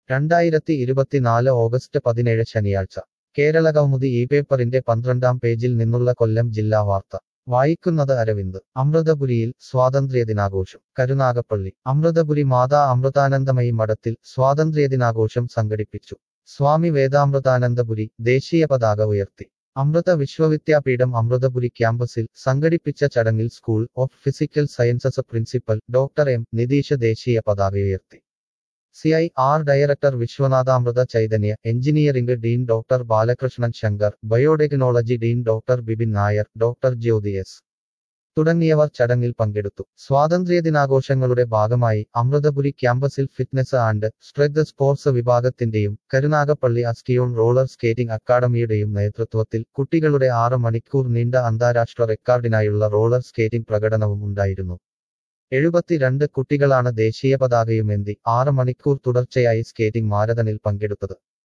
രണ്ടായിരത്തി ഇരുപത്തിനാല് ഓഗസ്റ്റ് പതിനേഴ് ശനിയാഴ്ച കേരളകൗമുദി ഈ പേപ്പറിന്റെ പന്ത്രണ്ടാം പേജിൽ നിന്നുള്ള കൊല്ലം ജില്ലാ വാർത്ത വായിക്കുന്നത് അരവിന്ദ് അമൃതപുരിയിൽ സ്വാതന്ത്ര്യദിനാഘോഷം കരുനാഗപ്പള്ളി അമൃതപുരി മാതാ അമൃതാനന്ദമയി മഠത്തിൽ സ്വാതന്ത്ര്യദിനാഘോഷം സംഘടിപ്പിച്ചു സ്വാമി വേദാമൃതാനന്ദപുരി ദേശീയ പതാക ഉയർത്തി അമൃത വിശ്വവിദ്യാപീഠം അമൃതപുരി ക്യാമ്പസിൽ സംഘടിപ്പിച്ച ചടങ്ങിൽ school of physical sciences principal doctor M Nitheesh ദേശീയ പതാക ഉയർത്തി C I R director Viswanathamritha Chaitanya engineering dean doctor Balakrishnan Shankar biotechnology dean doctor Bipin Nair doctor Jyothi S തുടങ്ങിയവർ ചടങ്ങിൽ പങ്കെടുത്തു സ്വാതന്ത്ര്യദിനാഘോഷങ്ങളുടെ ഭാഗമായി അമൃതപുരി ക്യാമ്പസിൽ ഫിറ്റ്നസ് ആൻഡ് സ്ട്രെങ്ത് സ്പോർട്സ് വിഭാഗത്തിന്റെയും കരുനാഗപ്പള്ളി അസ്റ്റിയോൺ റോളർ സ്കേറ്റിംഗ് അക്കാദമിയുടെയും നേതൃത്വത്തിൽ കുട്ടികളുടെ ആറ് മണിക്കൂർ നീണ്ട അന്താരാഷ്ട്ര റെക്കോർഡിനായുള്ള റോളർ സ്കേറ്റിംഗ് പ്രകടനവും ഉണ്ടായിരുന്നു എഴുപത്തിരണ്ട് കുട്ടികളാണ് ദേശീയ പതാകയുമേന്തി ആറ് മണിക്കൂർ തുടർച്ചയായി സ്കേറ്റിംഗ് മാരതണിൽ പങ്കെടുത്തത്